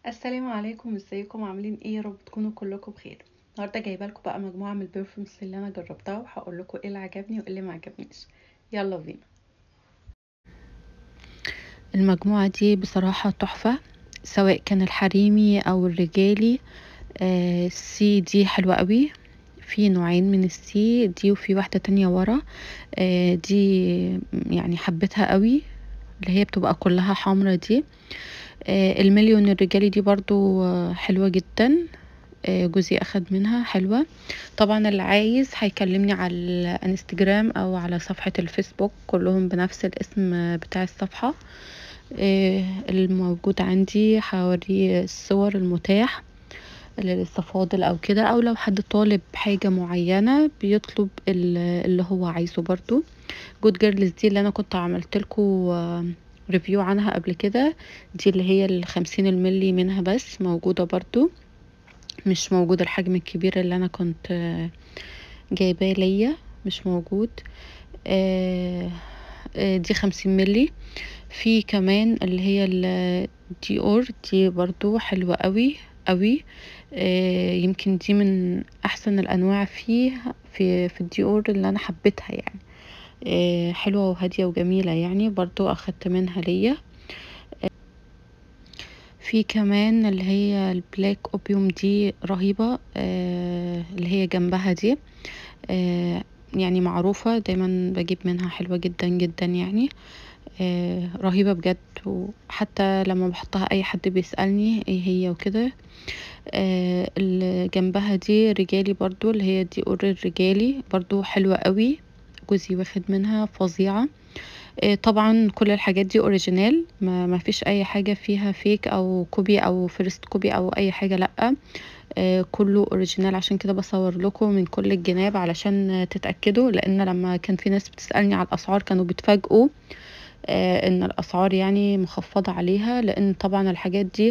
السلام عليكم ازيكم عاملين ايه يا رب تكونوا كلكم بخير النهارده جايبه لكم بقى مجموعه من البرفيومز اللي انا جربتها وهقول لكم ايه اللي عجبني وايه اللي ما عجبنيش يلا بينا المجموعه دي بصراحه تحفه سواء كان الحريمي او الرجالي آه السي دي حلوه قوي في نوعين من السي دي وفي واحده تانية ورا آه دي يعني حبيتها قوي اللي هي بتبقى كلها حمرا دي آه المليون الرجالي دي برضو آه حلوة جدا آه جوزي اخد منها حلوة طبعا اللي عايز هيكلمني على الانستجرام او على صفحة الفيسبوك كلهم بنفس الاسم بتاع الصفحة الموجود عندي هوريه الصور المتاح للتفاضل او كده او لو حد طالب حاجة معينة بيطلب اللي هو عايزه برضو جود جيرلز دي اللي انا كنت عملت لكم ريفيو عنها قبل كده دي اللي هي الخمسين الملي منها بس موجودة برضو مش موجود الحجم الكبير اللي انا كنت جايباه ليا مش موجود دي خمسين ملي في كمان اللي هي الدي اور دي برضو حلوة قوي قوي يمكن دي من احسن الانواع فيها في في الديور اللي انا حبيتها يعني حلوة وهادية وجميلة يعني برضو اخدت منها ليا في كمان اللي هي البلاك اوبيوم دي رهيبة اللي هي جنبها دي يعني معروفة دايما بجيب منها حلوة جدا جدا يعني رهيبة بجد وحتى لما بحطها اي حد بيسألني ايه هي وكده اللي جنبها دي رجالي برضو اللي هي دي اور الرجالي برضو حلوة قوي جوزي واخد منها فظيعة طبعا كل الحاجات دي اوريجينال ما, ما فيش اي حاجة فيها فيك او كوبي او فيرست كوبي او اي حاجة لأ كله اوريجينال عشان كده بصور لكم من كل الجناب علشان تتأكدوا لان لما كان في ناس بتسألني على الاسعار كانوا بيتفاجئوا ان الاسعار يعني مخفضة عليها لان طبعا الحاجات دي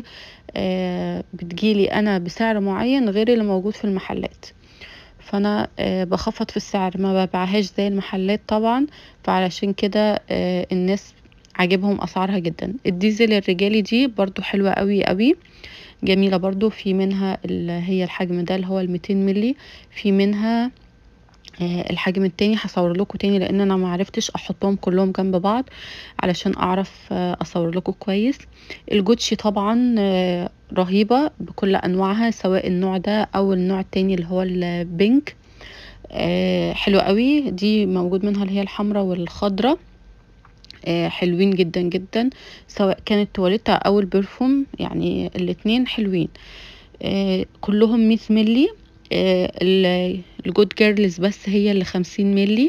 بتجيلي انا بسعر معين غير اللي موجود في المحلات فانا بخفض في السعر ما ببيعهاش زي المحلات طبعا فعلشان كده الناس عاجبهم اسعارها جدا الديزل الرجالي دي برضو حلوة قوي قوي جميلة برضو في منها اللي هي الحجم ده اللي هو الميتين ملي في منها الحجم التاني هصور لكم تاني لان انا ما عرفتش احطهم كلهم جنب بعض علشان اعرف اصور لكم كويس الجوتشي طبعا رهيبة بكل انواعها سواء النوع ده او النوع التاني اللي هو البينك حلو قوي دي موجود منها اللي هي الحمراء والخضراء حلوين جدا جدا سواء كانت تواليتا او البرفوم يعني الاتنين حلوين كلهم مية ملي الجود جيرلز بس هي اللي خمسين ملي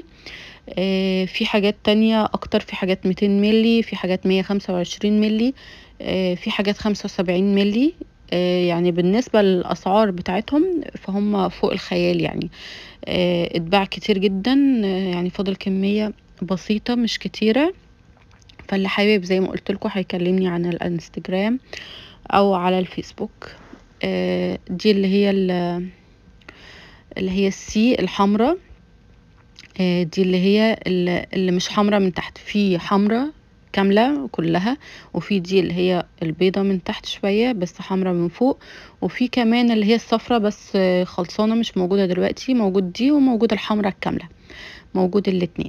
في حاجات تانية اكتر في حاجات ميتين ملي في حاجات مية خمسة وعشرين ملي في حاجات خمسة وسبعين ملي يعني بالنسبة للأسعار بتاعتهم فهم فوق الخيال يعني اتباع كتير جدا يعني فاضل كمية بسيطة مش كتيرة فاللي حابب زي ما قلت لكم هيكلمني عن الانستجرام او على الفيسبوك دي اللي هي اللي هي السي الحمراء دي اللي هي اللي مش حمراء من تحت في حمراء كاملة كلها وفي دي اللي هي البيضة من تحت شوية بس حمراء من فوق وفي كمان اللي هي الصفرة بس خلصانة مش موجودة دلوقتي موجود دي وموجود الحمراء الكاملة موجود الاتنين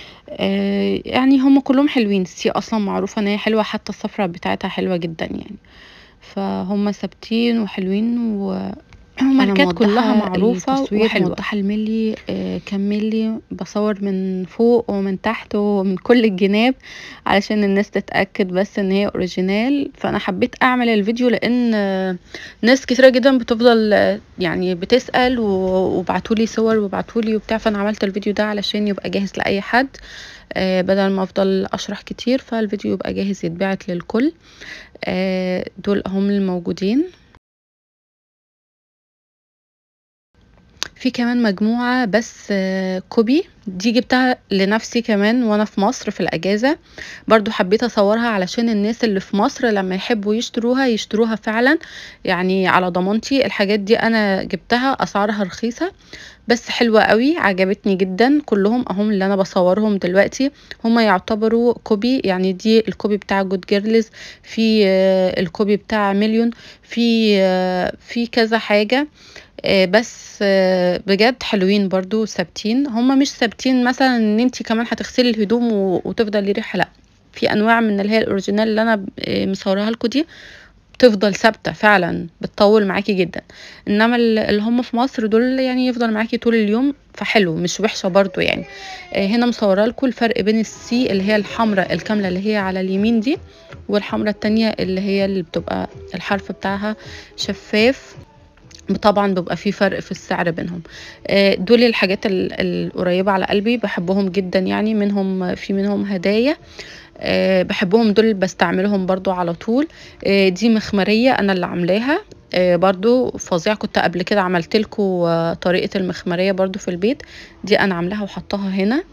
يعني هم كلهم حلوين السي اصلا معروفة ان هي حلوة حتى الصفرة بتاعتها حلوة جدا يعني فهم ثابتين وحلوين و الماركات كلها معروفة وحلوة موضحة الملي آه كم ملي بصور من فوق ومن تحت ومن كل الجناب علشان الناس تتأكد بس ان هي اوريجينال فانا حبيت اعمل الفيديو لان آه ناس كتيرة جدا بتفضل آه يعني بتسأل وبعتولي صور وبعتولي وبتاع فانا عملت الفيديو ده علشان يبقى جاهز لأي حد آه بدل ما افضل اشرح كتير فالفيديو يبقى جاهز يتبعت للكل آه دول هم الموجودين في كمان مجموعة بس آه، كوبي دي جبتها لنفسي كمان وانا في مصر في الاجازة برضو حبيت اصورها علشان الناس اللي في مصر لما يحبوا يشتروها يشتروها فعلا يعني على ضمانتي الحاجات دي انا جبتها اسعارها رخيصة بس حلوة قوي عجبتني جدا كلهم اهم اللي انا بصورهم دلوقتي هما يعتبروا كوبي يعني دي الكوبي بتاع جود جيرلز في آه، الكوبي بتاع مليون في آه، في كذا حاجة آه، بس آه، بجد حلوين برضو ثابتين هما مش ثابتين مثلا ان انتي كمان هتغسلي الهدوم و- وتفضل ريحة لا في انواع من اللي هي الاوريجينال اللي انا آه، مصورها لكم دي بتفضل ثابته فعلا بتطول معاكي جدا انما ال- اللي هم في مصر دول يعني يفضل معاكي طول اليوم فحلو مش وحشه برضو يعني آه، هنا مصوره لكم الفرق بين السي اللي هي الحمراء الكامله اللي هي على اليمين دي والحمراء التانية اللي هي اللي بتبقى الحرف بتاعها شفاف طبعا بيبقى في فرق في السعر بينهم آه، دول الحاجات ال- القريبة على قلبي بحبهم جدا يعني منهم في منهم هدايا آه، بحبهم دول بستعملهم برضو على طول آه، دي مخمرية انا اللي عاملاها آه، برضو فظيع كنت قبل كده عملت لكم طريقة المخمرية برضو في البيت دي انا عاملاها وحطاها هنا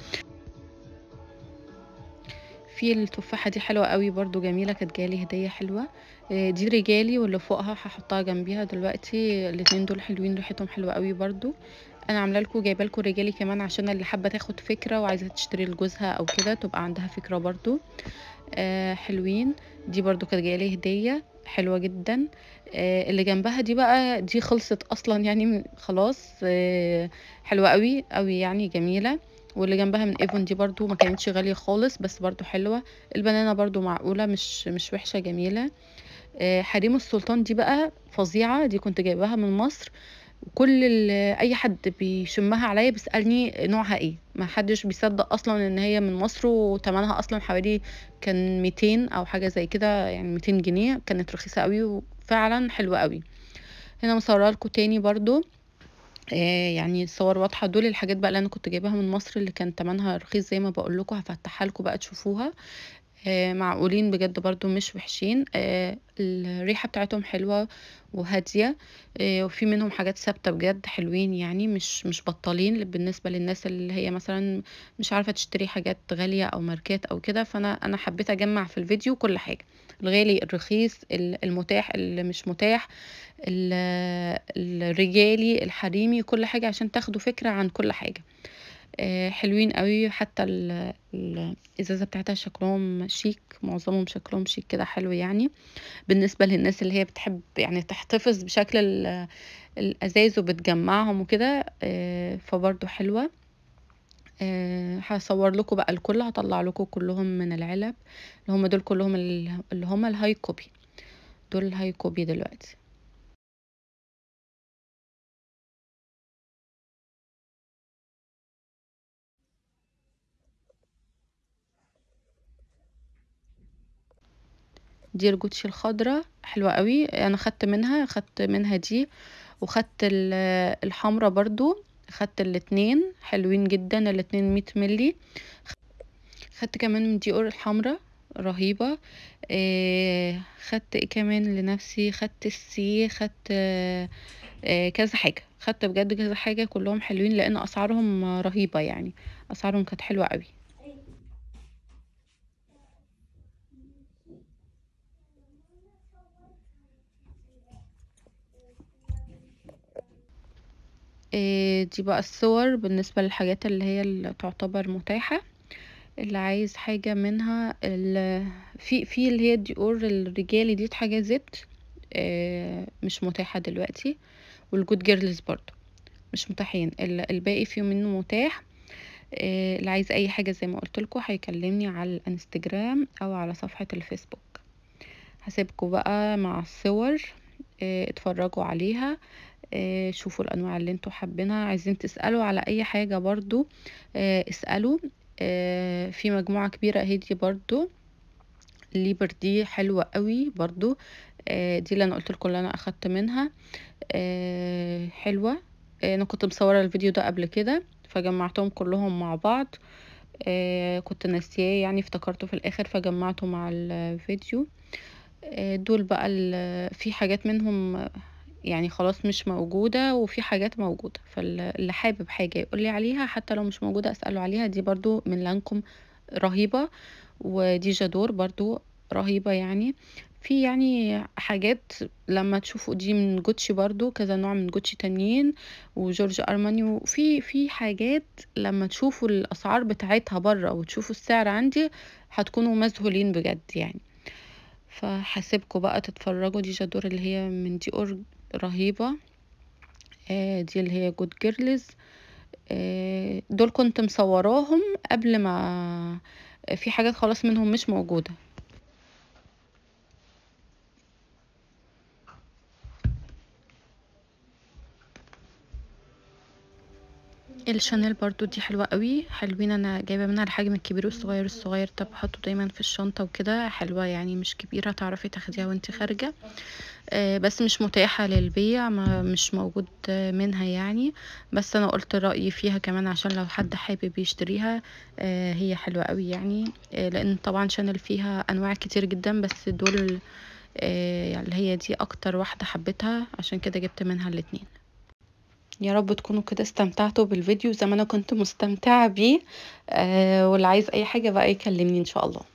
في التفاحة دي حلوة قوي برضو جميلة كانت جالي هدية حلوة آه، دي رجالي واللي فوقها هحطها جنبيها دلوقتي الاتنين دول حلوين ريحتهم حلوة قوي برضو انا عامله لكم جايبه لكم رجالي كمان عشان اللي حابه تاخد فكره وعايزه تشتري لجوزها او كده تبقى عندها فكره برضو آه حلوين دي برضو كانت جايلي هديه حلوه جدا آه اللي جنبها دي بقى دي خلصت اصلا يعني من- خلاص آه حلوه قوي قوي يعني جميله واللي جنبها من ايفون دي برضو ما كانتش غاليه خالص بس برضو حلوه البنانه برضو معقوله مش مش وحشه جميله آه حريم السلطان دي بقى فظيعه دي كنت جايباها من مصر وكل ال- اي حد بيشمها عليا بيسالني نوعها ايه ما حدش بيصدق اصلا ان هي من مصر وتمنها اصلا حوالي كان 200 او حاجه زي كده يعني 200 جنيه كانت رخيصه قوي وفعلا حلوه قوي هنا مصوره لكم تاني برضو آه يعني الصور واضحه دول الحاجات بقى اللي انا كنت جايباها من مصر اللي كان تمنها رخيص زي ما بقول لكم هفتحها لكم بقى تشوفوها آه، معقولين بجد برضو مش وحشين آه، الريحة بتاعتهم حلوة وهادية آه، وفي منهم حاجات ثابتة بجد حلوين يعني مش مش بطالين بالنسبة للناس اللي هي مثلا مش عارفة تشتري حاجات غالية أو ماركات أو كده فأنا أنا حبيت أجمع في الفيديو كل حاجة الغالي الرخيص ال- المتاح اللي مش متاح ال- الرجالي الحريمي كل حاجة عشان تاخدوا فكرة عن كل حاجة آه، حلوين قوي حتى ال- ال- الازازه بتاعتها شكلهم شيك معظمهم شكلهم شيك كده حلو يعني بالنسبه للناس اللي هي بتحب يعني تحتفظ بشكل ال- الازاز وبتجمعهم وكده آه، فبرضو حلوه آه، هصور لكم بقى الكل هطلع لكم كلهم من العلب اللي هم دول كلهم ال- اللي هم الهاي كوبي دول الهاي كوبي دلوقتي دي الجوتشي الخضراء حلوة قوي انا خدت منها خدت منها دي وخدت ال- الحمرا برضو خدت الاتنين حلوين جدا الاتنين مية ملي خدت كمان من ديور الحمرا رهيبة آه خدت ايه كمان لنفسي خدت السي خدت آه آه كذا حاجة خدت بجد كذا حاجة كلهم حلوين لان اسعارهم رهيبة يعني اسعارهم كانت حلوة قوي آه دي بقى الصور بالنسبة للحاجات اللي هي اللي تعتبر متاحة اللي عايز حاجة منها ال... في في اللي هي ديور الرجالي دي حاجة زبط آه مش متاحة دلوقتي والجود جيرلز برضو مش متاحين ال- الباقي فيه منه متاح آه اللي عايز اي حاجة زي ما قلت لكم هيكلمني على الانستجرام او على صفحة الفيسبوك هسيبكم بقى مع الصور آه اتفرجوا عليها آه شوفوا الانواع اللي انتوا حابينها عايزين تسألوا على اي حاجة برضو آه اسألوا آه في مجموعة كبيرة اهي دي برضو الليبر دي حلوة قوي برضو آه دي اللي انا قلت لكم اللي انا اخدت منها آه حلوة آه انا كنت مصورة الفيديو ده قبل كده فجمعتهم كلهم مع بعض آه كنت ناسياه يعني افتكرته في الاخر فجمعته مع الفيديو آه دول بقى ال- في حاجات منهم يعني خلاص مش موجودة وفي حاجات موجودة فاللي حابب حاجة يقول لي عليها حتى لو مش موجودة اسأله عليها دي برضو من لانكم رهيبة ودي جادور برضو رهيبة يعني في يعني حاجات لما تشوفوا دي من جوتشي برضو كذا نوع من جوتشي تانيين وجورج ارماني وفي في حاجات لما تشوفوا الاسعار بتاعتها بره وتشوفوا السعر عندي هتكونوا مذهولين بجد يعني فحاسبكم بقى تتفرجوا دي جادور اللي هي من ديور رهيبة آه دي اللي هي جود جيرلز آه دول كنت مصوراهم قبل ما في حاجات خلاص منهم مش موجودة الشانيل برضو دي حلوة قوي حلوين انا جايبة منها الحجم الكبير والصغير الصغير ده بحطه دايما في الشنطة وكده حلوة يعني مش كبيرة تعرفي تاخديها وانت خارجة آه بس مش متاحة للبيع ما مش موجود منها يعني بس انا قلت رأيي فيها كمان عشان لو حد حابب يشتريها آه هي حلوة قوي يعني آه لان طبعا شانيل فيها انواع كتير جدا بس دول يعني اللي هي دي اكتر واحدة حبيتها عشان كده جبت منها الاتنين يا رب تكونوا كده استمتعتوا بالفيديو زي ما انا كنت مستمتعة بيه آه واللي عايز اي حاجة بقى يكلمني ان شاء الله